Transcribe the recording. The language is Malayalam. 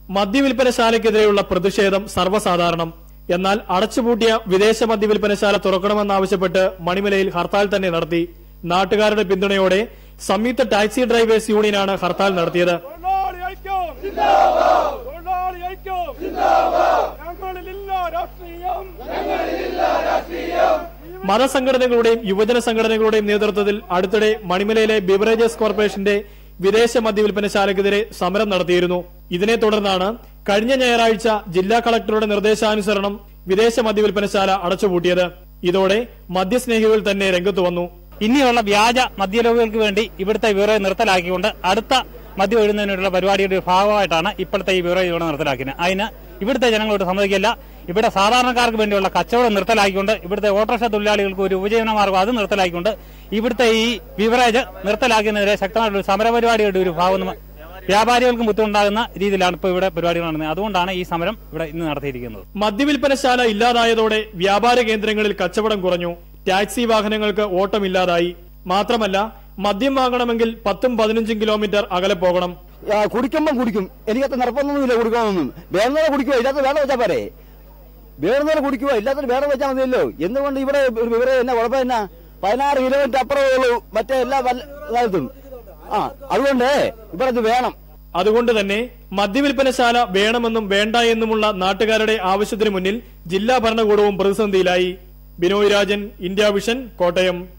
മദ്യവിൽപ്പനശാലയ്ക്കെതിരെയുള്ള പ്രതിഷേധം സർവ്വസാധാരണം എന്നാൽ അടച്ചുപൂട്ടിയ വിദേശ മദ്യവിൽപ്പനശാല തുറക്കണമെന്നാവശ്യപ്പെട്ട് മണിമലയിൽ ഹർത്താൽ തന്നെ നടത്തി നാട്ടുകാരുടെ പിന്തുണയോടെ സംയുക്ത ടാക്സി ഡ്രൈവേഴ്സ് യൂണിയനാണ് ഹർത്താൽ നടത്തിയത് തൊഴിലാളി ഐക്യം തൊഴിലാളി ഐക്യം ഞങ്ങളിലില്ല രാഷ്ട്രീയം മതസംഘടനകളുടെയും യുവജന സംഘടനകളുടെയും നേതൃത്വത്തിൽ അടുത്തിടെ മണിമലയിലെ ബിവറേജസ് കോർപ്പറേഷന്റെ വിദേശ മദ്യവിൽപ്പനശാലയ്ക്കെതിരെ സമരം നടത്തിയിരുന്നു ഇതിനെ തുടർന്നാണ് കഴിഞ്ഞ ഞായറാഴ്ച ജില്ലാ കളക്ടറുടെ നിർദ്ദേശാനുസരണം വിദേശ മദ്യവിൽപ്പനശാല അടച്ചുപൂട്ടിയത് ഇതോടെ മദ്യസ്നേഹികൾ തന്നെ രംഗത്തു വന്നു ഇനിയുള്ള വ്യാജ മദ്യരോഗികൾക്ക് വേണ്ടി ഇവിടുത്തെ ബ്യൂറോ നിർത്തലാക്കിക്കൊണ്ട് അടുത്ത മദ്യം എഴുതുന്നതിനുള്ള പരിപാടിയുടെ ഒരു ഭാഗമായിട്ടാണ് ഇപ്പോഴത്തെ ഈ ബ്യൂറോ ഇവിടെ നിർത്തലാക്കിയത് അതിന് ഇവിടുത്തെ ജനങ്ങളോട് സമ്മതിക്കില്ല ഇവിടെ സാധാരണക്കാർക്ക് വേണ്ടിയുള്ള കച്ചവടം നിർത്തലാക്കിക്കൊണ്ട് ഇവിടുത്തെ ഓട്ടോറിക്ഷ തൊഴിലാളികൾക്ക് ഒരു ഉപജീവന മാർഗം അത് നിർത്തലാക്കിക്കൊണ്ട് ഇവിടുത്തെ ഈ ബിവറേജ് നിർത്തലാക്കിയതിനെതിരെ ശക്തമായിട്ടുള്ള ഒരു സമരപരിപാടിയുടെ ഒരു ഭാഗം നമ്മ- വ്യാപാരികൾക്കും ബുദ്ധിമുണ്ടാകുന്ന രീതിയിലാണ് ഇപ്പോൾ ഇവിടെ പരിപാടികൾ നടന്നത് അതുകൊണ്ടാണ് ഈ സമരം ഇവിടെ ഇന്ന് നടത്തിയിരിക്കുന്നത് മദ്യവിൽപ്പനശാല ഇല്ലാതായതോടെ വ്യാപാര കേന്ദ്രങ്ങളിൽ കച്ചവടം കുറഞ്ഞു ടാക്സി വാഹനങ്ങൾക്ക് ഓട്ടമില്ലാതായി മാത്രമല്ല മദ്യം വാങ്ങണമെങ്കിൽ പത്തും പതിനഞ്ചും കിലോമീറ്റർ അകലെ പോകണം ആ, കുടിക്കുമ്പം കുടിക്കും എനിക്കത്ര നിർബന്ധമൊന്നുമില്ല കുടിക്കണമെന്നും വേണമെന്നോടെ കുടിക്കുക ഇല്ലാത്ത വേണം വെച്ചാൽ പോരെ വേണമെന്നോടെ കുടിക്കുക ഇല്ലാത്തൊരു വേറെ വെച്ചാൽ മതിയല്ലോ എന്തുകൊണ്ട് ഇവിടെ ഒരു വിവരം എന്നാ കുഴപ്പം എന്നാ പതിനാറ് കിലോമീറ്റർ അപ്പുറമേ ഉള്ളൂ മറ്റേ എല്ലാ വല്ല- സ്ഥലത്തും ആ അതുകൊണ്ട് ഇവിടെ ഇത് വേണം അതുകൊണ്ട് തന്നെ മദ്യവിൽപ്പനശാല വേണമെന്നും വേണ്ട എന്നുമുള്ള നാട്ടുകാരുടെ ആവശ്യത്തിനു മുന്നിൽ ജില്ലാ ഭരണകൂടവും പ്രതിസന്ധിയിലായി ബിനോയ് രാജൻ ഇന്ത്യ വിഷൻ കോട്ടയം